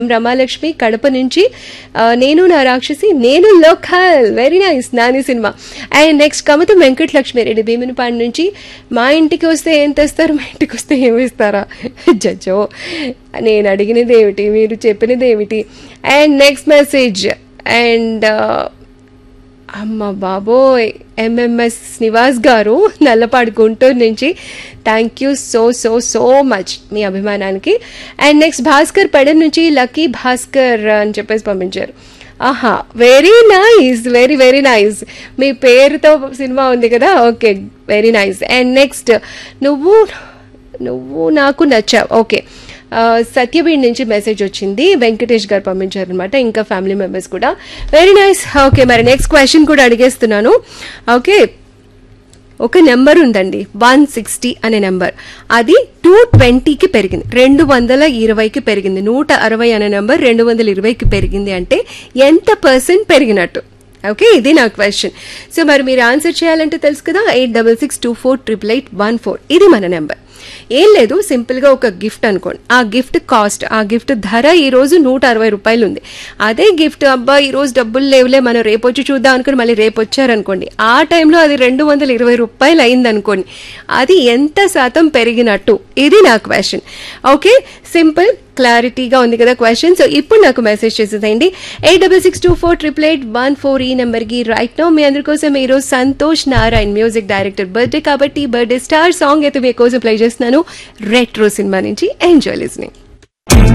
రమాలక్ష్మి కడప నుంచి ఆ, నేను నా రాక్షసి నేను లోకల్ వెరీ నైస్ నాని సినిమా అండ్ నెక్స్ట్ కమతం వెంకట లక్ష్మిరెడ్డి భీమునిపాడు నుంచి మా ఇంటికి వస్తే ఏం తెస్తారు మా ఇంటికి వస్తే ఏమి ఇస్తారా జడ్జో నేను అడిగినది ఏమిటి మీరు చెప్పినది ఏమిటి అండ్ నెక్స్ట్ మెసేజ్ అండ్ అమ్మ బాబోయ్ ఎంఎంఎస్ నివాస్ గారు నల్లపాడు గుంటూరు నుంచి thank you so so so much మీ అభిమానానికి అండ్ నెక్స్ట్ భాస్కర్ పెడన్ నుంచి లక్కీ భాస్కర్ అని చెప్పేసి పంపించారు ఆహా very nice very very nice మీ పేరుతో సినిమా ఉంది కదా okay very nice and next నువ్వు నువ్వు నాకు నచ్చావు ఓకే ఆ, సత్యవీడ్ నుంచి మెసేజ్ వచ్చింది వెంకటేష్ గారు పంపించారు అనమాట ఇంకా ఫ్యామిలీ మెంబర్స్ కూడా వెరీ నైస్ ఓకే మరి నెక్స్ట్ క్వశ్చన్ కూడా అడిగేస్తున్నాను ఓకే ఒక నెంబర్ ఉందండి వన్ సిక్స్టీ అనే నెంబర్ అది టూ ట్వంటీకి పెరిగింది రెండు వందల ఇరవైకి పెరిగింది నూట అరవై అనే నెంబర్ రెండు వందల ఇరవైకి పెరిగింది అంటే ఎంత పర్సెంట్ పెరిగినట్టు ఓకే ఇది నా క్వశ్చన్ సో మరి మీరు ఆన్సర్ చేయాలంటే తెలుసు కదా eight double six two four triple eight one four ఇది మన నెంబర్ ఏం లేదు సింపుల్గా ఒక గిఫ్ట్ అనుకోండి ఆ గిఫ్ట్ కాస్ట్ ఆ గిఫ్ట్ ధర ఈ రోజు నూట అరవై రూపాయలు ఉంది అదే గిఫ్ట్ అబ్బా ఈ రోజు డబ్బులు లేవులే మనం రేపు వచ్చి చూద్దాం అనుకుని మళ్ళీ రేపు వచ్చారనుకోండి ఆ టైంలో అది రెండు వందల ఇరవై రూపాయలు అయింది అనుకోండి అది ఎంత శాతం పెరిగినట్టు ఇది నా క్వశ్చన్ ఓకే సింపుల్ క్లారిటీగా ఉంది కదా క్వశ్చన్ సో ఇప్పుడు నాకు మెసేజ్ చేసేదండి eight double six two four triple eight one four ఈ నెంబర్కి రైట్ నో మీ అందరి కోసం ఈరోజు Santosh Narayan music director birthday కాబట్టి బర్త్డే స్టార్ సాంగ్ అయితే మీ కోసం ప్లే చేస్తున్నాను రెట్రో సినిమా నుంచి ఎంజాయ్ లిస్నింగ్